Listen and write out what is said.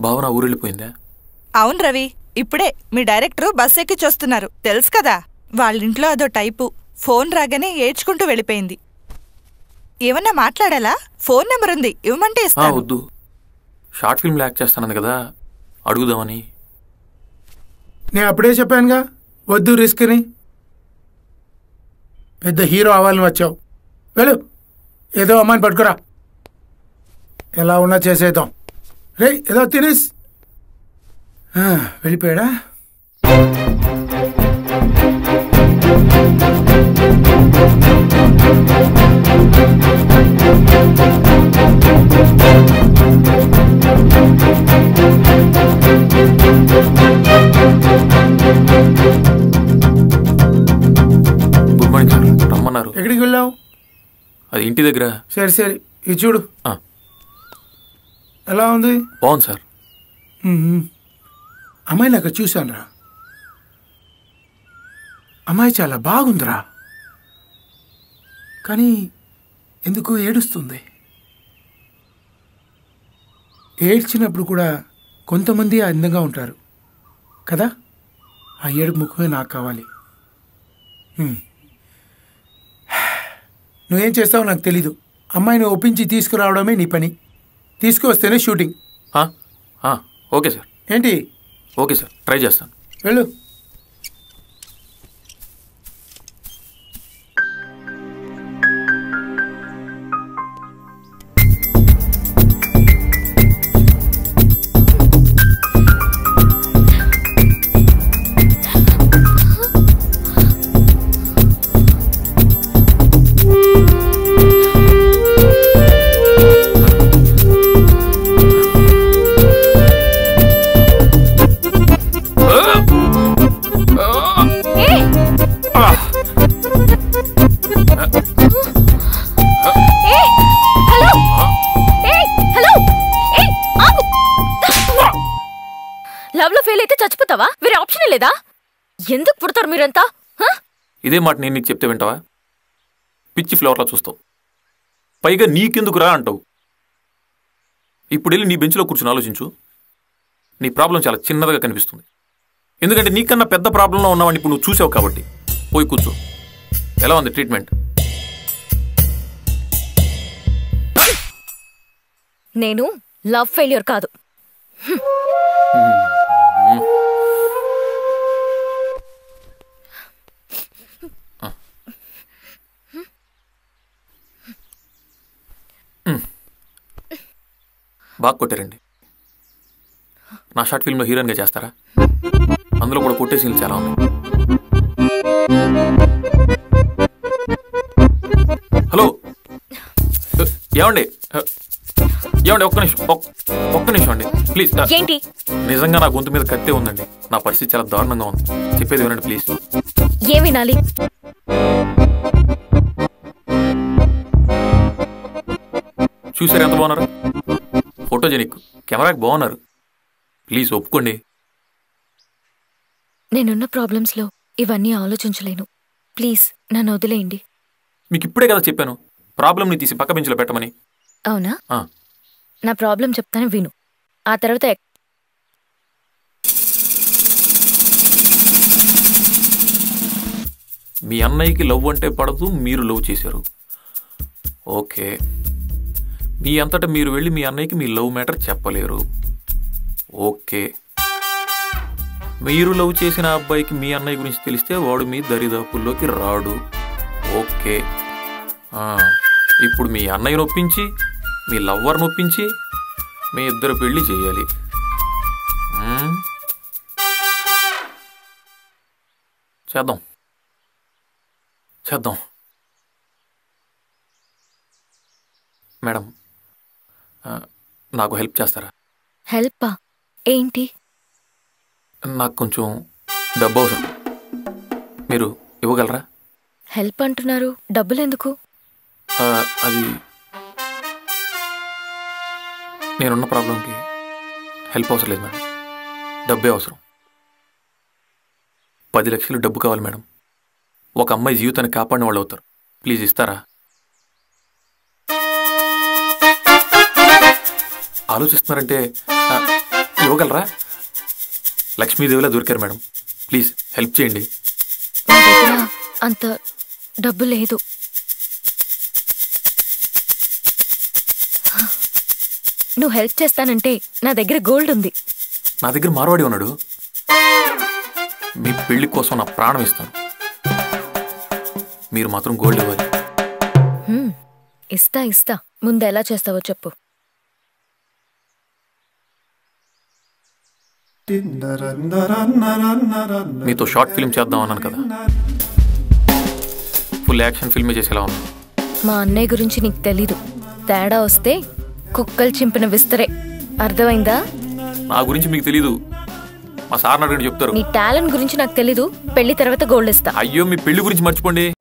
భావన ఊరెళ్ళిపోయిందా అవును రవి ఇప్పుడే మీ డైరెక్టరు బస్ ఎక్కి చూస్తున్నారు తెలుసు కదా వాళ్ళింట్లో అదో టైపు ఫోన్ రాగానే ఏడ్చుకుంటూ వెళ్ళిపోయింది ఏమన్నా మాట్లాడాలా ఫోన్ నెంబర్ ఉంది ఇవ్వమంటే ఆ, ఇస్తాను వద్దు షార్ట్ ఫిల్మ్ యాక్ట్ చేస్తానంది కదా అడుగుదామని నేను అప్పుడే చెప్పానుగా వద్దు రిస్క్ అని పెద్ద హీరో అవ్వాలని వచ్చావు వెళ్ళు ఏదో అమ్మాయిని పట్టుకురా ఎలా ఉన్నా చేసేద్దాం రే ఏదో తినేస్ ఆ, వెళ్ళిపోయాడా గుడ్ మార్నింగ్ సార్ రమ్మన్నారు ఎక్కడికి వెళ్ళావు అది ఇంటి దగ్గర సరే సరే ఇది చూడు ఆ, ఎలా ఉంది బాగుంది సార్ మ్మ్. అమ్మాయిని అక్కడ చూశానురా అమ్మాయి చాలా బాగుందిరా కానీ ఎందుకు ఏడుస్తుంది ఏడ్చినప్పుడు కూడా కొంతమంది అందంగా ఉంటారు కదా ఆ ఏడుపు ముఖమే నాకు కావాలి మ్మ్. నువ్వేం చేస్తావో నాకు తెలీదు అమ్మాయిని ఒప్పించి తీసుకురావడమే నీ పని తీసుకువస్తేనే షూటింగ్ ఆ, ఆ, ఓకే సార్ ఏంటి ఓకే సార్ ట్రై చేస్తాను వెళ్ళు ఏయ్! హలో ఏయ్! హలో ఏయ్! ఆగు! లవ్ లో ఫెయిల్ అయితే చచ్చిపోతావా వేరే ఆప్షన్ లేదా ఎందుకు పుడతారు మీరంతా హ? ఇదే మాట నేను నీకు చెప్తే వింటావా పిచ్చి ఫ్లవర్లా చూస్తావు పైగా నీకెందుకు రా అంటావు ఇప్పుడు వెళ్ళి నీ బెంచ్లో కూర్చొని ఆలోచించు నీ ప్రాబ్లం చాలా చిన్నదిగా కనిపిస్తుంది ఎందుకంటే నీకన్నా పెద్ద ప్రాబ్లంలో ఉన్నావని ఇప్పుడు నువ్వు చూసావు కాబట్టి పోయి కూర్చో ఎలా ఉంది ట్రీట్మెంట్ నేను లవ్ ఫెయిల్యూర్ కాదు బాగా కొట్టారండి నా షార్ట్ ఫిల్మ్లో హీరోయిన్గా చేస్తారా అందులో కూడా కొట్టే సీన్లు చాలా ఉన్నాయి హలో ఏమండి ఏమండి ఒక్క నిమిషం ఒక్- ఒక్క నిమిషం అండి ప్లీజ్ ఏంటి నిజంగా నా గొంతు మీద కత్తే ఉందండి నా పరిస్థితి చాలా దారుణంగా ఉంది చెప్పేది వినండి ప్లీజ్ ఏం వినాలి చూసారు ఎంత బాగున్నారు ఫోటోజెనిక్ కెమెరాకి బాగున్నారు ప్లీజ్ ఒప్పుకోండి నేనున్న ప్రాబ్లమ్స్లో ఇవన్నీ ఆలోచించలేను ప్లీజ్ నన్ను వదిలేయండి మీకు ఇప్పుడే కదా చెప్పాను ప్రాబ్లమ్ని తీసి పక్క బెంచ్లో పెట్టమని అవునా ఆ, నా ప్రాబ్లం చెప్తాను విను ఆ తర్వాత ఎక్- మీ అన్నయ్యకి లవ్ అంటే పడదు మీరు లవ్ చేశారు ఓకే మీ అంతటా మీరు వెళ్ళి మీ అన్నయ్యకి మీ లవ్ మ్యాటర్ చెప్పలేరు ఓకే మీరు లవ్ చేసిన అబ్బాయికి మీ అన్నయ్య గురించి తెలిస్తే వాడు మీ దరిదాపుల్లోకి రాడు ఓకే ఆ, ఇప్పుడు మీ అన్నయ్యను ఒప్పించి మీ లవ్వర్ని ఒప్పించి మీ ఇద్దరు పెళ్లి చేయాలి మ్మ్? చేద్దాం చేద్దాం మేడం ఆ, నాకు హెల్ప్ చేస్తారా హెల్పా ఏంటి నాకు కొంచెం డబ్బు అవసరం మీరు ఇవ్వగలరా హెల్ప్ అంటున్నారు డబ్బులెందుకు ఆ, అది నేనున్న ప్రాబ్లంకి హెల్ప్ అవసరం లేదు మేడం డబ్బే అవసరం పది లక్షలు డబ్బు కావాలి మేడం ఒక అమ్మాయి జీవితాన్ని కాపాడిన వాళ్ళు అవుతారు ప్లీజ్ ఇస్తారా ఆలోచిస్తున్నారంటే ఆ, ఇవ్వగలరా లక్ష్మీదేవిలా దొరికారు మేడం ప్లీజ్ హెల్ప్ చేయండి నా దగ్గర అంత డబ్బు లేదు నువ్వు హెల్ప్ చేస్తానంటే నా దగ్గర గోల్డ్ ఉంది నా దగ్గర మార్వాడి ఉన్నాడు మీ పెళ్లి కోసం నా ప్రాణం ఇస్తాను మీరు మాత్రం గోల్డ్ ఇవ్వాలి హ్మ్, ఇస్తా ఇస్తా ముందు ఎలా చేస్తావో చెప్పు మీతో షార్ట్ ఫిల్మ్ చేద్దాం అన్నాను కదా ఫుల్ యాక్షన్ ఫిల్మే చేసేలా ఉంది మా అన్నయ్య గురించి నీకు తెలీదు తేడా వస్తే కుక్కలు చింపిన విస్తరే అర్థమైందా నా గురించి మీకు తెలీదు మా సార్ అడిగిన చెప్తారు నీ టాలెంట్ గురించి నాకు తెలీదు పెళ్లి తర్వాత గోల్డ్ ఇస్తా అయ్యో మీ పెళ్లి గురించి మర్చిపోండి